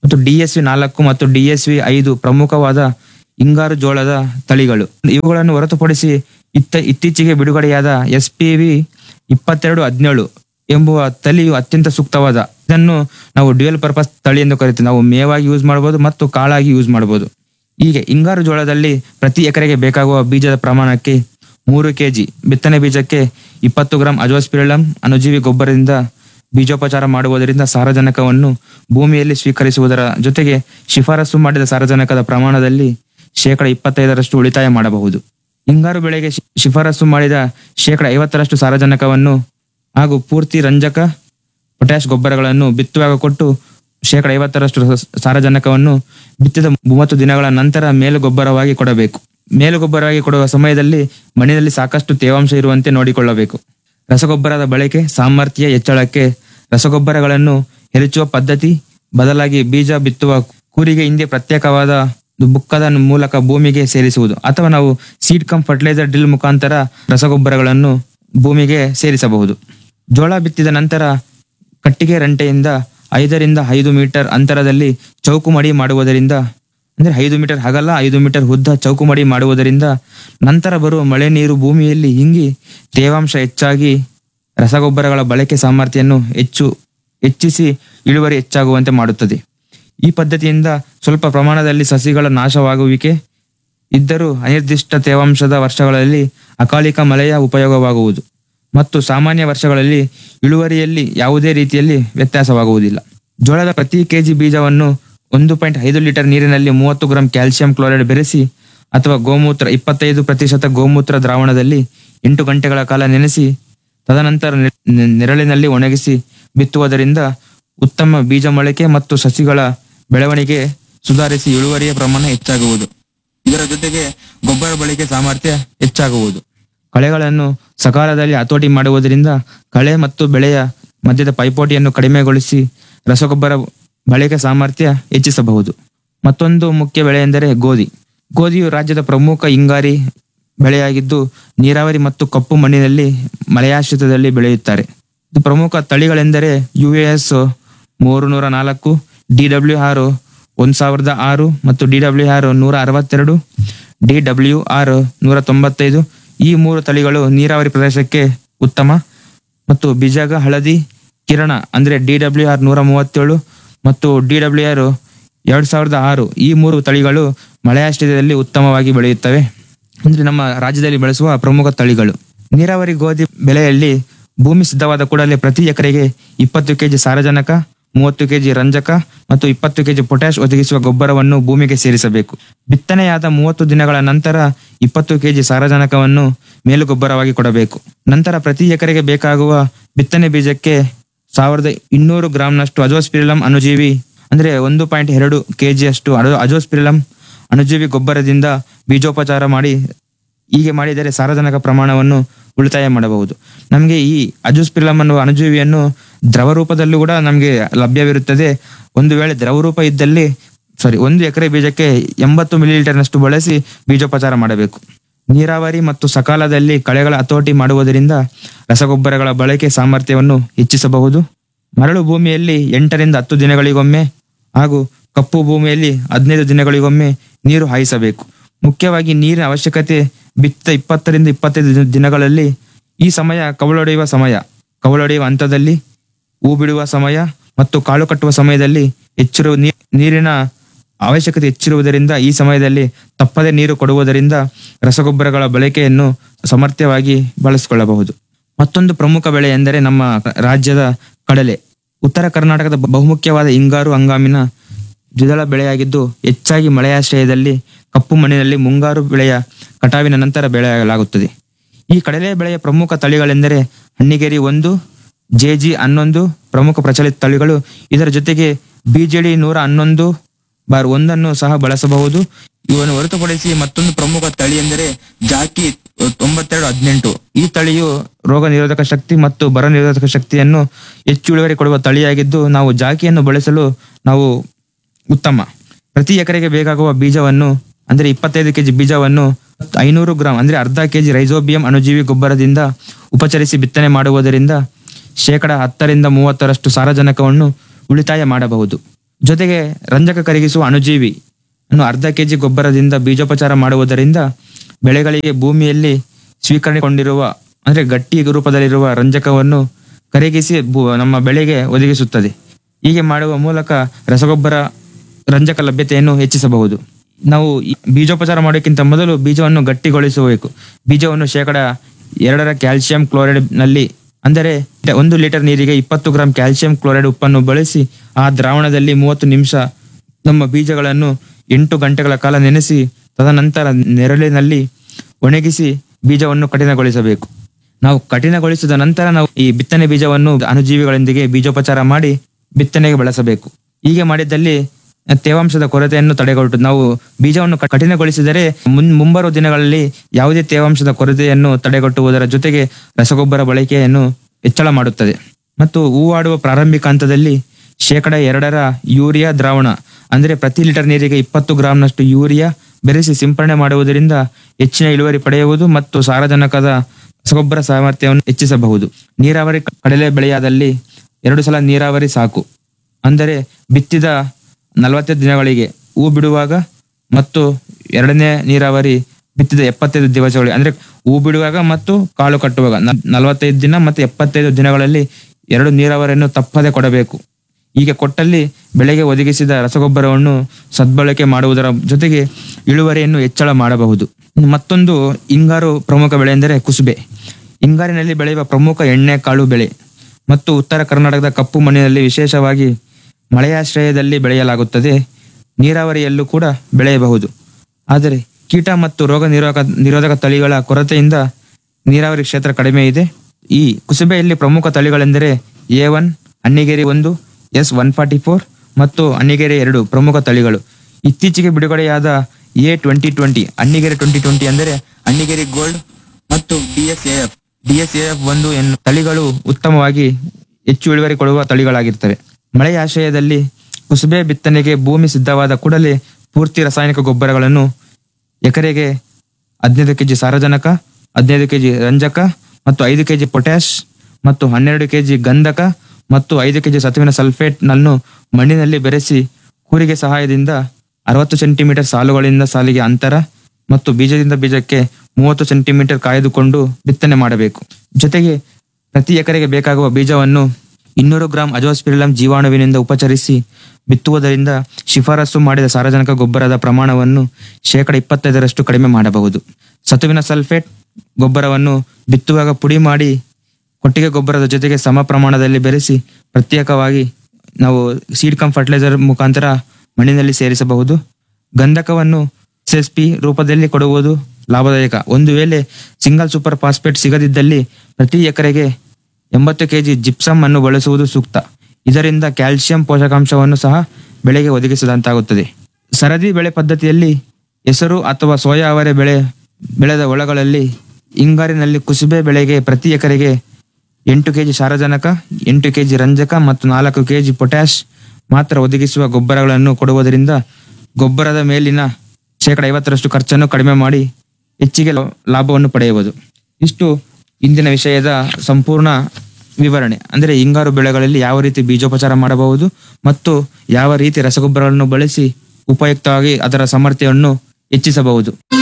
ಮತ್ತು ಡಿಎಸ್ವಿ ನಾಲ್ಕು ಮತ್ತು ಡಿಎಸ್ವಿ ಐದು ಪ್ರಮುಖವಾದ ಹಿಂಗಾರು ಜೋಳದ ತಳಿಗಳು ಇವುಗಳನ್ನು ಹೊರತುಪಡಿಸಿ ಇತ್ತ ಇತ್ತೀಚೆಗೆ ಬಿಡುಗಡೆಯಾದ ಎಸ್ ಪಿ ವಿ ಇಪ್ಪತ್ತೆರಡು ಹದಿನೇಳು ಎಂಬುವ ತಳಿಯು ಅತ್ಯಂತ ಸೂಕ್ತವಾದ ಇದನ್ನು ನಾವು ಡ್ಯುಯಲ್ ಪರ್ಪಸ್ ತಳಿ ಎಂದು ಕರಿತೀವಿ ನಾವು ಮೇವಾಗಿ ಯೂಸ್ ಮಾಡಬಹುದು ಮತ್ತು ಕಾಳಾಗಿ ಯೂಸ್ ಮಾಡಬಹುದು ಹೀಗೆ ಹಿಂಗಾರು ಜೋಳದಲ್ಲಿ ಪ್ರತಿ ಎಕರೆಗೆ ಬೇಕಾಗುವ ಬೀಜದ ಪ್ರಮಾಣಕ್ಕೆ ಮೂರು ಕೆಜಿ ಬಿತ್ತನೆ ಬೀಜಕ್ಕೆ ಇಪ್ಪತ್ತು ಗ್ರಾಂ ಅಜೋಸ್ಪಿರಲಂ ಅನುಜೀವಿ ಗೊಬ್ಬರದಿಂದ ಬೀಜೋಪಚಾರ ಮಾಡುವುದರಿಂದ ಸಾರಜನಕವನ್ನು ಭೂಮಿಯಲ್ಲಿ ಸ್ವೀಕರಿಸುವುದರ ಜೊತೆಗೆ ಶಿಫಾರಸು ಮಾಡಿದ ಸಾರಜನಕದ ಪ್ರಮಾಣದಲ್ಲಿ ಶೇಕಡ ಇಪ್ಪತ್ತೈದರಷ್ಟು ಉಳಿತಾಯ ಮಾಡಬಹುದು ಹಿಂಗಾರು ಬೆಳೆಗೆ ಶಿ- ಶಿಫಾರಸು ಮಾಡಿದ ಶೇಕಡ ಐವತ್ತರಷ್ಟು ಸಾರಜನಕವನ್ನು ಹಾಗೂ ಪೂರ್ತಿ ರಂಜಕ ಪೊಟ್ಯಾಶ್ ಗೊಬ್ಬರಗಳನ್ನು ಬಿತ್ತುವಾಗ ಕೊಟ್ಟು ಶೇಕಡ ಐವತ್ತರಷ್ಟು ಸ- ಸಾರಜನಕವನ್ನು ಬಿತ್ತಿದ ಮೂವತ್ತು ದಿನಗಳ ನಂತರ ಮೇಲು ಗೊಬ್ಬರವಾಗಿ ಕೊಡಬೇಕು ಮೇಲು ಗೊಬ್ಬರವಾಗಿ ಕೊಡುವ ಸಮಯದಲ್ಲಿ ಮಣ್ಣಿನಲ್ಲಿ ಸಾಕಷ್ಟು ತೇವಾಂಶ ಇರುವಂತೆ ನೋಡಿಕೊಳ್ಳಬೇಕು ರಸಗೊಬ್ಬರದ ಬಳಕೆ ಸಾಮರ್ಥ್ಯ ಹೆಚ್ಚಳಕ್ಕೆ ರಸಗೊಬ್ಬರಗಳನ್ನು ಹೆರಿಚುವ ಪದ್ಧತಿ ಬದಲಾಗಿ ಬೀಜ ಬಿತ್ತುವ ಕೂರಿಗೆ ಹಿಂದೆ ಪ್ರತ್ಯೇಕವಾದ ಬುಕ್ಕದ ಮೂಲಕ ಭೂಮಿಗೆ ಸೇರಿಸುವುದು ಅಥವಾ ನಾವು ಸೀಡ್ ಕಮ್ ಫರ್ಟಿಲೈಸರ್ ಡ್ರಿಲ್ ಮುಖಾಂತರ ರಸಗೊಬ್ಬರಗಳನ್ನು ಭೂಮಿಗೆ ಸೇರಿಸಬಹುದು ಜೋಳ ಬಿತ್ತಿದ ನಂತರ ಕಟ್ಟಿಗೆ ರಂಟೆಯಿಂದ ಐದರಿಂದ ಐದು ಮೀಟರ್ ಅಂತರದಲ್ಲಿ ಚೌಕು ಮಡಿ ಮಾಡುವುದರಿಂದ ಅಂದ್ರೆ ಐದು ಮೀಟರ್ ಅಗಲ ಐದು ಮೀಟರ್ ಉದ್ದ ಚೌಕು ಮಡಿ ಮಾಡುವುದರಿಂದ ನಂತರ ಬರುವ ಮಳೆ ನೀರು ಭೂಮಿಯಲ್ಲಿ ಹಿಂಗಿ ತೇವಾಂಶ ಹೆಚ್ಚಾಗಿ ರಸಗೊಬ್ಬರಗಳ ಬಳಕೆ ಸಾಮರ್ಥ್ಯವನ್ನು ಹೆಚ್ಚು ಹೆಚ್ಚಿಸಿ ಇಳುವರಿ ಹೆಚ್ಚಾಗುವಂತೆ ಮಾಡುತ್ತದೆ ಈ ಪದ್ಧತಿಯಿಂದ ಸ್ವಲ್ಪ ಪ್ರಮಾಣದಲ್ಲಿ ಸಸಿಗಳ ನಾಶವಾಗುವಿಕೆ ಇದ್ದರೂ ಅನಿರ್ದಿಷ್ಟ ತೇವಾಂಶದ ವರ್ಷಗಳಲ್ಲಿ ಅಕಾಲಿಕ ಮಳೆಯ ಉಪಯೋಗವಾಗುವುದು ಮತ್ತು ಸಾಮಾನ್ಯ ವರ್ಷಗಳಲ್ಲಿ ಇಳುವರಿಯಲ್ಲಿ ಯಾವುದೇ ರೀತಿಯಲ್ಲಿ ವ್ಯತ್ಯಾಸವಾಗುವುದಿಲ್ಲ ಜೋಳದ ಪ್ರತಿ ಕೆಜಿ ಬೀಜವನ್ನು ಒಂದು ಪಾಯಿಂಟ್ ಐದು ಲೀಟರ್ ನೀರಿನಲ್ಲಿ ಮೂವತ್ತು ಗ್ರಾಂ ಕ್ಯಾಲ್ಸಿಯಂ ಕ್ಲೋರೈಡ್ ಬೆರೆಸಿ ಅಥವಾ ಗೋಮೂತ್ರ ಇಪ್ಪತ್ತೈದು ಪ್ರತಿಶತ ಗೋಮೂತ್ರ ದ್ರಾವಣದಲ್ಲಿ ಎಂಟು ಗಂಟೆಗಳ ಕಾಲ ನೆನೆಸಿ ತದನಂತರ ನೆ- ನೆ- ನೆರಳಿನಲ್ಲಿ ಒಣಗಿಸಿ ಬಿತ್ತುವುದರಿಂದ ಉತ್ತಮ ಬೀಜ ಮೊಳಕೆ ಮತ್ತು ಸಸಿಗಳ ಬೆಳವಣಿಗೆ ಸುಧಾರಿಸಿ ಇಳುವರಿಯ ಪ್ರಮಾಣ ಹೆಚ್ಚಾಗುವುದು ಇದರ ಜೊತೆಗೆ ಗೊಬ್ಬರ ಬಳಕೆ ಸಾಮರ್ಥ್ಯ ಹೆಚ್ಚಾಗುವುದು ಕಳೆಗಳನ್ನು ಸಕಾಲದಲ್ಲಿ ಹತೋಟಿ ಮಾಡುವುದರಿಂದ ಕಳೆ ಮತ್ತು ಬೆಳೆಯ ಮಧ್ಯದ ಪೈಪೋಟಿಯನ್ನು ಕಡಿಮೆಗೊಳಿಸಿ ರಸಗೊಬ್ಬರ ಬಳಕೆ ಸಾಮರ್ಥ್ಯ ಹೆಚ್ಚಿಸಬಹುದು ಮತ್ತೊಂದು ಮುಖ್ಯ ಬೆಳೆ ಎಂದರೆ ಗೋಧಿ ಗೋಧಿಯು ರಾಜ್ಯದ ಪ್ರಮುಖ ಹಿಂಗಾರಿ ಬೆಳೆಯಾಗಿದ್ದು ನೀರಾವರಿ ಮತ್ತು ಕಪ್ಪು ಮಣ್ಣಿನಲ್ಲಿ ಮಳೆಯಾಶ್ರಿತದಲ್ಲಿ ಬೆಳೆಯುತ್ತಾರೆ ಇದು ಪ್ರಮುಖ ತಳಿಗಳೆಂದರೆ ಯು ಎಸ್ ಮೂರು ನೂರ ನಾಲ್ಕು ಡಿ ಡಬ್ಲ್ಯೂ ಆರು ಒಂದ್ ಸಾವಿರದ ಆರು ಮತ್ತು ಡಿ ಡಬ್ಲ್ಯೂ ಆರು ನೂರ ಅರವತ್ತೆರಡು ಡಿ ಡಬ್ಲ್ಯೂ ಆರು ನೂರ ತೊಂಬತ್ತೈದು ಈ ಮೂರು ತಳಿಗಳು ನೀರಾವರಿ ಪ್ರದೇಶಕ್ಕೆ ಉತ್ತಮ ಮತ್ತು ಬಿಜಾಗ ಹಳದಿ ಕಿರಣ ಅಂದ್ರೆ ಡಿ ಡಬ್ಲ್ಯೂ ಆರ್ ನೂರ ಮೂವತ್ತೇಳು ಮತ್ತು ಡಿ ಡಬ್ಲ್ಯೂ ಆರ್ ಎರಡ್ ಸಾವಿರದ ಆರು ಈ ಮೂರು ತಳಿಗಳು ಮಳೆಯಾಶ್ರಿತದಲ್ಲಿ ಉತ್ತಮವಾಗಿ ಬೆಳೆಯುತ್ತವೆ ಅಂದ್ರೆ ನಮ್ಮ ರಾಜ್ಯದಲ್ಲಿ ಬೆಳೆಸುವ ಪ್ರಮುಖ ತಳಿಗಳು ನೀರಾವರಿ ಗೋಧಿ ಬೆಳೆಯಲ್ಲಿ ಭೂಮಿ ಸಿದ್ಧವಾದ ಕೂಡಲೇ ಪ್ರತಿ ಎಕರೆಗೆ ಇಪ್ಪತ್ತು ಕೆಜಿ ಸಾರಜನಕ ಮೂವತ್ತು ಕೆಜಿ ರಂಜಕ ಮತ್ತು ಇಪ್ಪತ್ತು ಕೆಜಿ ಪೊಟ್ಯಾಶ್ ಒದಗಿಸುವ ಗೊಬ್ಬರವನ್ನು ಭೂಮಿಗೆ ಸೇರಿಸಬೇಕು ಬಿತ್ತನೆಯಾದ ಮೂವತ್ತು ದಿನಗಳ ನಂತರ ಇಪ್ಪತ್ತು ಕೆಜಿ ಸಾರಜನಕವನ್ನು ಮೇಲುಗೊಬ್ಬರವಾಗಿ ಕೊಡಬೇಕು ನಂತರ ಪ್ರತಿ ಎಕರೆಗೆ ಬೇಕಾಗುವ ಬಿತ್ತನೆ ಬೀಜಕ್ಕೆ ಸಾವಿರದ ಇನ್ನೂರು ಗ್ರಾಂನಷ್ಟು ಅಜೋಸ್ಪಿರಿಲಂ ಅನುಜೀವಿ ಅಂದ್ರೆ ಒಂದು ಪಾಯಿಂಟ್ ಎರಡು ಕೆಜಿಯಷ್ಟು ಅಜೋಸ್ಪಿರಿಲಂ ಅಣುಜೀವಿ ಗೊಬ್ಬರದಿಂದ ಬೀಜೋಪಚಾರ ಮಾಡಿ ಹೀಗೆ ಮಾಡಿದರೆ ಸಾರಜನಕ ಪ್ರಮಾಣವನ್ನು ಉಳಿತಾಯ ಮಾಡಬಹುದು ನಮಗೆ ಈ ಅಜೋಸ್ಪಿರಿಲಂ ಅನ್ನುವ ಅಣುಜೀವಿಯನ್ನು ದ್ರವ ರೂಪದಲ್ಲೂ ಕೂಡ ನಮಗೆ ಲಭ್ಯವಿರುತ್ತದೆ ಒಂದು ವೇಳೆ ದ್ರವ ರೂಪ ಇದ್ದಲ್ಲಿ ಸಾರಿ ಒಂದು ಎಕರೆ ಬೀಜಕ್ಕೆ ಎಂಬತ್ತು ಮಿಲಿಲೀಟರ್ನಷ್ಟು ಬಳಸಿ ಬೀಜೋಪಚಾರ ಮಾಡಬೇಕು ನೀರಾವರಿ ಮತ್ತು ಸಕಾಲದಲ್ಲಿ ಕಳೆಗಳ ಹತೋಟಿ ಮಾಡುವುದರಿಂದ ರಸಗೊಬ್ಬರಗಳ ಬಳಕೆ ಸಾಮರ್ಥ್ಯವನ್ನು ಹೆಚ್ಚಿಸಬಹುದು ಮರಳು ಭೂಮಿಯಲ್ಲಿ ಎಂಟರಿಂದ ಹತ್ತು ದಿನಗಳಿಗೊಮ್ಮೆ ಹಾಗೂ ಕಪ್ಪು ಭೂಮಿಯಲ್ಲಿ ಹದಿನೈದು ದಿನಗಳಿಗೊಮ್ಮೆ ನೀರು ಹಾಯಿಸಬೇಕು ಮುಖ್ಯವಾಗಿ ನೀರಿನ ಅವಶ್ಯಕತೆ ಬಿತ್ತ ಇಪ್ಪತ್ತರಿಂದ ಇಪ್ಪತ್ತೈದು ದಿನ- ದಿನಗಳಲ್ಲಿ ಈ ಸಮಯ ಕವಲೊಡೆಯುವ ಸಮಯ ಕವಲೊಡೆಯುವ ಹಂತದಲ್ಲಿ ಹೂ ಬಿಡುವ ಸಮಯ ಮತ್ತು ಕಾಳು ಕಟ್ಟುವ ಸಮಯದಲ್ಲಿ ಹೆಚ್ಚಿರುವ ನೀ- ನೀರಿನ ಅವಶ್ಯಕತೆ ಹೆಚ್ಚಿರುವುದರಿಂದ ಈ ಸಮಯದಲ್ಲಿ ತಪ್ಪದೆ ನೀರು ಕೊಡುವುದರಿಂದ ರಸಗೊಬ್ಬರಗಳ ಬಳಕೆಯನ್ನು ಸಮರ್ಥವಾಗಿ ಬಳಸಿಕೊಳ್ಳಬಹುದು ಮತ್ತೊಂದು ಪ್ರಮುಖ ಬೆಳೆ ಎಂದರೆ ನಮ್ಮ ರಾಜ್ಯದ ಕಡಲೆ ಉತ್ತರ ಕರ್ನಾಟಕದ ಬಹುಮುಖ್ಯವಾದ ಹಿಂಗಾರು ಹಂಗಾಮಿನ ದ್ವಿದಳ ಬೆಳೆಯಾಗಿದ್ದು ಹೆಚ್ಚಾಗಿ ಮಳೆಯಾಶ್ರಯದಲ್ಲಿ ಕಪ್ಪು ಮಣ್ಣಿನಲ್ಲಿ ಮುಂಗಾರು ಬೆಳೆಯ ಕಟಾವಿನ ನಂತರ ಬೆಳೆಯಲಾಗುತ್ತದೆ ಈ ಕಡಲೆ ಬೆಳೆಯ ಪ್ರಮುಖ ತಳಿಗಳೆಂದರೆ ಹಣ್ಣಿಗೇರಿ ಒಂದು ಜೆಜಿ ಹನ್ನೊಂದು ಪ್ರಮುಖ ಪ್ರಚಲಿತ ತಳಿಗಳು ಇದರ ಜೊತೆಗೆ ಬಿಜೆಡಿ ನೂರ ಹನ್ನೊಂದು ಬಾರ್ ಒಂದನ್ನು ಸಹ ಬಳಸಬಹುದು ಇವನ್ನು ಹೊರತುಪಡಿಸಿ ಮತ್ತೊಂದು ಪ್ರಮುಖ ತಳಿ ಎಂದರೆ ಜಾಕಿ ತೊಂಬತ್ತೆರಡು ಹದಿನೆಂಟು ಈ ತಳಿಯು ರೋಗ ನಿರೋಧಕ ಶಕ್ತಿ ಮತ್ತು ಬರ ನಿರೋಧಕ ಶಕ್ತಿಯನ್ನು ಹೆಚ್ಚು ಇಳುವರಿ ಕೊಡುವ ತಳಿಯಾಗಿದ್ದು ನಾವು ಜಾಕಿಯನ್ನು ಬಳಸಲು ನಾವು ಉತ್ತಮ ಪ್ರತಿ ಎಕರೆಗೆ ಬೇಕಾಗುವ ಬೀಜವನ್ನು ಅಂದ್ರೆ ಇಪ್ಪತ್ತೈದು ಕೆಜಿ ಬೀಜವನ್ನು ಐನೂರು ಗ್ರಾಂ ಅಂದ್ರೆ ಅರ್ಧ ಕೆಜಿ ರೈಸೋಬಿಯಂ ಅಣುಜೀವಿ ಗೊಬ್ಬರದಿಂದ ಉಪಚರಿಸಿ ಬಿತ್ತನೆ ಮಾಡುವುದರಿಂದ ಶೇಕಡ ಹತ್ತರಿಂದ ಮೂವತ್ತರಷ್ಟು ಸಾರಜನಕವನ್ನು ಉಳಿತಾಯ ಮಾಡಬಹುದು ಜೊತೆಗೆ ರಂಜಕ ಕರಗಿಸುವ ಅಣುಜೀವಿ ಅನ್ನು ಅರ್ಧ ಕೆಜಿ ಗೊಬ್ಬರದಿಂದ ಬೀಜೋಪಚಾರ ಮಾಡುವುದರಿಂದ ಬೆಳೆಗಳಿಗೆ ಭೂಮಿಯಲ್ಲಿ ಸ್ವೀಕರಣೆಗೊಂಡಿರುವ ಅಂದ್ರೆ ಗಟ್ಟಿ ರೂಪದಲ್ಲಿರುವ ರಂಜಕವನ್ನು ಕರಗಿಸಿ ಭೂ- ನಮ್ಮ ಬೆಳೆಗೆ ಒದಗಿಸುತ್ತದೆ ಹೀಗೆ ಮಾಡುವ ಮೂಲಕ ರಸಗೊಬ್ಬರ ರಂಜಕ ಲಭ್ಯತೆಯನ್ನು ಹೆಚ್ಚಿಸಬಹುದು ನಾವು ಈ ಬೀಜೋಪಚಾರ ಮಾಡೋಕ್ಕಿಂತ ಮೊದಲು ಬೀಜವನ್ನು ಗಟ್ಟಿಗೊಳಿಸಬೇಕು ಬೀಜವನ್ನು ಶೇಕಡ ಎರಡರ ಕ್ಯಾಲ್ಸಿಯಂ ಕ್ಲೋರೈಡ್ ನಲ್ಲಿ ಅಂದರೆ ಒಂದು ಲೀಟರ್ ನೀರಿಗೆ ಇಪ್ಪತ್ತು ಗ್ರಾಂ ಕ್ಯಾಲ್ಸಿಯಂ ಕ್ಲೋರೈಡ್ ಉಪ್ಪನ್ನು ಬಳಸಿ ಆ ದ್ರಾವಣದಲ್ಲಿ ಮೂವತ್ತು ನಿಮಿಷ ನಮ್ಮ ಬೀಜಗಳನ್ನು ಎಂಟು ಗಂಟೆಗಳ ಕಾಲ ನೆನೆಸಿ ತದನಂತರ ನೆರಳಿನಲ್ಲಿ ಒಣಗಿಸಿ ಬೀಜವನ್ನು ಕಠಿಣಗೊಳಿಸಬೇಕು ನಾವು ಕಠಿಣಗೊಳಿಸಿದ ನಂತರ ನಾವು ಈ ಬಿತ್ತನೆ ಬೀಜವನ್ನು ಅಣುಜೀವಿಗಳೊಂದಿಗೆ ಬೀಜೋಪಚಾರ ಮಾಡಿ ಬಿತ್ತನೆಗೆ ಬಳಸಬೇಕು ಹೀಗೆ ಮಾಡಿದ್ದಲ್ಲಿ ತೇವಾಂಶದ ಕೊರತೆಯನ್ನು ತಡೆಗಟ್ಟು ನಾವು ಬೀಜವನ್ನು ಕ- ಕಠಿಣಗೊಳಿಸಿದರೆ ಮುನ್ ಮುಂಬರುವ ದಿನಗಳಲ್ಲಿ ಯಾವುದೇ ತೇವಾಂಶದ ಕೊರತೆಯನ್ನು ತಡೆಗಟ್ಟುವುದರ ಜೊತೆಗೆ ರಸಗೊಬ್ಬರ ಬಳಕೆಯನ್ನು ಹೆಚ್ಚಳ ಮಾಡುತ್ತದೆ ಮತ್ತು ಹೂವಾಡುವ ಪ್ರಾರಂಭಿಕ ಹಂತದಲ್ಲಿ ಶೇಕಡ ಎರಡರ ಯೂರಿಯಾ ದ್ರಾವಣ ಅಂದರೆ ಪ್ರತಿ ಲೀಟರ್ ನೀರಿಗೆ ಇಪ್ಪತ್ತು ಗ್ರಾಂನಷ್ಟು ಯೂರಿಯಾ ಬೆರೆಸಿ ಸಿಂಪರಣೆ ಮಾಡುವುದರಿಂದ ಹೆಚ್ಚಿನ ಇಳುವರಿ ಪಡೆಯುವುದು ಮತ್ತು ಸಾರಜನಕದ ರಸಗೊಬ್ಬರ ಸಾಮರ್ಥ್ಯವನ್ನು ಹೆಚ್ಚಿಸಬಹುದು ನೀರಾವರಿ ಕಡಲೆ ಬೆಳೆಯಾದಲ್ಲಿ ಎರಡು ಸಲ ನೀರಾವರಿ ಸಾಕು ಅಂದರೆ ಬಿತ್ತಿದ ನಲವತ್ತೈದು ದಿನಗಳಿಗೆ ಹೂ ಬಿಡುವಾಗ ಮತ್ತು ಎರಡನೇ ನೀರಾವರಿ ಬಿತ್ತಿದ ಎಪ್ಪತ್ತೈದು ದಿವಸಗಳಿಗೆ ಅಂದ್ರೆ ಹೂ ಬಿಡುವಾಗ ಮತ್ತು ಕಾಳು ಕಟ್ಟುವಾಗ ನ- ನಲವತ್ತೈದು ದಿನ ಮತ್ತು ಎಪ್ಪತ್ತೈದು ದಿನಗಳಲ್ಲಿ ಎರಡು ನೀರಾವರಿಯನ್ನು ತಪ್ಪದೆ ಕೊಡಬೇಕು ಹೀಗೆ ಕೊಟ್ಟಲ್ಲಿ ಬೆಳೆಗೆ ಒದಗಿಸಿದ ರಸಗೊಬ್ಬರವನ್ನು ಸದ್ಬಳಕೆ ಮಾಡುವುದರ ಜೊತೆಗೆ ಇಳುವರಿಯನ್ನು ಹೆಚ್ಚಳ ಮಾಡಬಹುದು ಮತ್ತೊಂದು ಹಿಂಗಾರು ಪ್ರಮುಖ ಬೆಳೆ ಎಂದರೆ ಕುಸುಬೆ ಹಿಂಗಾರಿನಲ್ಲಿ ಬೆಳೆಯುವ ಪ್ರಮುಖ ಎಣ್ಣೆ ಕಾಳು ಬೆಳೆ ಮತ್ತು ಉತ್ತರ ಕರ್ನಾಟಕದ ಕಪ್ಪು ಮಣ್ಣಿನಲ್ಲಿ ವಿಶೇಷವಾಗಿ ಮಳೆಯಾಶ್ರಯದಲ್ಲಿ ಬೆಳೆಯಲಾಗುತ್ತದೆ ನೀರಾವರಿಯಲ್ಲೂ ಕೂಡ ಬೆಳೆಯಬಹುದು ಆದರೆ ಕೀಟ ಮತ್ತು ರೋಗ ನಿರೋಧಕ ನಿರೋಧಕ ತಳಿಗಳ ಕೊರತೆಯಿಂದ ನೀರಾವರಿ ಕ್ಷೇತ್ರ ಕಡಿಮೆ ಇದೆ ಈ ಕುಸುಬೆಯಲ್ಲಿ ಪ್ರಮುಖ ತಳಿಗಳೆಂದರೆ ಎ ಒನ್ ಅಣ್ಣಿಗೇರಿ ಒಂದು ಎಸ್ ಒನ್ ಫಾರ್ಟಿ ಫೋರ್ ಮತ್ತು ಅಣ್ಣಿಗೇರಿ ಎರಡು ಪ್ರಮುಖ ತಳಿಗಳು ಇತ್ತೀಚೆಗೆ ಬಿಡುಗಡೆಯಾದ A twenty twenty Annigeri twenty twenty ಅಂದರೆ ಅಣ್ಣಿಗೇರಿ ಗೋಲ್ಡ್ ಮತ್ತು ಡಿಎಸ್ಎಎಫ್ ಡಿಎಸ್ಎಎಫ್ ಒಂದು ಎನ್ನು ತಳಿಗಳು ಉತ್ತಮವಾಗಿ ಹೆಚ್ಚು ಇಳುವರಿ ಕೊಡುವ ತಳಿಗಳಾಗಿರ್ತವೆ ಮಳೆಯ ಆಶ್ರಯದಲ್ಲಿ ಕುಸುಬೆ ಬಿತ್ತನೆಗೆ ಭೂಮಿ ಸಿದ್ಧವಾದ ಕೂಡಲೇ ಪೂರ್ತಿ ರಾಸಾಯನಿಕ ಗೊಬ್ಬರಗಳನ್ನು ಎಕರೆಗೆ ಹದಿನೈದು ಕೆಜಿ ಸಾರಜನಕ ಹದಿನೈದು ಕೆಜಿ ರಂಜಕ ಮತ್ತು ಐದು ಕೆಜಿ ಪೊಟ್ಯಾಶ್ ಮತ್ತು ಹನ್ನೆರಡು ಕೆಜಿ ಗಂಧಕ ಮತ್ತು ಐದು ಕೆಜಿ ಸತುವಿನ ಸಲ್ಫೇಟ್ ನನ್ನು ಮಣ್ಣಿನಲ್ಲಿ ಬೆರೆಸಿ ಕೂರಿಗೆ ಸಹಾಯದಿಂದ ಅರವತ್ತು ಸೆಂಟಿಮೀಟರ್ ಸಾಲುಗಳಿಂದ ಸಾಲಿಗೆ ಅಂತರ ಮತ್ತು ಬೀಜದಿಂದ ಬೀಜಕ್ಕೆ ಮೂವತ್ತು ಸೆಂಟಿಮೀಟರ್ ಕಾಯ್ದುಕೊಂಡು ಬಿತ್ತನೆ ಮಾಡಬೇಕು ಜೊತೆಗೆ ಪ್ರತಿ ಎಕರೆಗೆ ಬೇಕಾಗುವ ಬೀಜವನ್ನು ಇನ್ನೂರು ಗ್ರಾಂ ಅಜೋಸ್ಪಿರಿಲಂ ಜೀವಾಣುವಿನಿಂದ ಉಪಚರಿಸಿ ಬಿತ್ತುವುದರಿಂದ ಶಿಫಾರಸು ಮಾಡಿದ ಸಾರಜನಕ ಗೊಬ್ಬರದ ಪ್ರಮಾಣವನ್ನು ಶೇಕಡ ಇಪ್ಪತ್ತೈದರಷ್ಟು ಕಡಿಮೆ ಮಾಡಬಹುದು ಸತುವಿನ ಸಲ್ಫೇಟ್ ಗೊಬ್ಬರವನ್ನು ಬಿತ್ತುವಾಗ ಪುಡಿ ಮಾಡಿ ಕೊಟ್ಟಿಗೆ ಗೊಬ್ಬರದ ಜೊತೆಗೆ ಸಮ ಪ್ರಮಾಣದಲ್ಲಿ ಬೆರೆಸಿ ಪ್ರತ್ಯೇಕವಾಗಿ ನಾವು ಸೀಡ್ ಕಮ್ ಫರ್ಟಿಲೈಸರ್ ಮುಖಾಂತರ ಮಣ್ಣಿನಲ್ಲಿ ಸೇರಿಸಬಹುದು ಗಂಧಕವನ್ನು ಎಸ್ ಪಿ ರೂಪದಲ್ಲಿ ಕೊಡುವುದು ಲಾಭದಾಯಕ ಒಂದು ವೇಳೆ ಸಿಂಗಲ್ ಸೂಪರ್ ಫಾಸ್ಫೇಟ್ ಸಿಗದಿದ್ದಲ್ಲಿ ಪ್ರತಿ ಎಕರೆಗೆ ಎಂಬತ್ತು ಕೆಜಿ ಜಿಪ್ಸಮ್ ಅನ್ನು ಬಳಸುವುದು ಸೂಕ್ತ ಇದರಿಂದ ಕ್ಯಾಲ್ಸಿಯಂ ಪೋಷಕಾಂಶವನ್ನು ಸಹ ಬೆಳೆಗೆ ಒದಗಿಸಿದಂತಾಗುತ್ತದೆ ಸರದಿ ಬೆಳೆ ಪದ್ಧತಿಯಲ್ಲಿ ಹೆಸರು ಅಥವಾ ಸೋಯಾ ಅವರೆ ಬೆಳೆ ಬೆಳೆದ ಹೊಲಗಳಲ್ಲಿ ಹಿಂಗಾರಿನಲ್ಲಿ ಕುಸುಬೆ ಬೆಳೆಗೆ ಪ್ರತಿ ಎಕರೆಗೆ ಎಂಟು ಕೆಜಿ ಸಾರಜನಕ ಎಂಟು ಕೆಜಿ ರಂಜಕ ಮತ್ತು ನಾಲ್ಕು ಕೆಜಿ ಪೊಟ್ಯಾಶ್ ಮಾತ್ರ ಒದಗಿಸುವ ಗೊಬ್ಬರಗಳನ್ನು ಕೊಡುವುದರಿಂದ ಗೊಬ್ಬರದ ಮೇಲಿನ ಶೇಕಡ ಐವತ್ತರಷ್ಟು ಖರ್ಚನ್ನು ಕಡಿಮೆ ಮಾಡಿ ಹೆಚ್ಚಿಗೆ ಲ- ಲಾಭವನ್ನು ಪಡೆಯಬಹುದು ಇಷ್ಟು ಇಂದಿನ ವಿಷಯದ ಸಂಪೂರ್ಣ ವಿವರಣೆ ಅಂದರೆ ಹಿಂಗಾರು ಬೆಳೆಗಳಲ್ಲಿ ಯಾವ ರೀತಿ ಬೀಜೋಪಚಾರ ಮಾಡಬಹುದು ಮತ್ತು ಯಾವ ರೀತಿ ರಸಗೊಬ್ಬರಗಳನ್ನು ಬಳಸಿ ಉಪಯುಕ್ತವಾಗಿ ಅದರ ಸಾಮರ್ಥ್ಯವನ್ನು ಹೆಚ್ಚಿಸಬಹುದು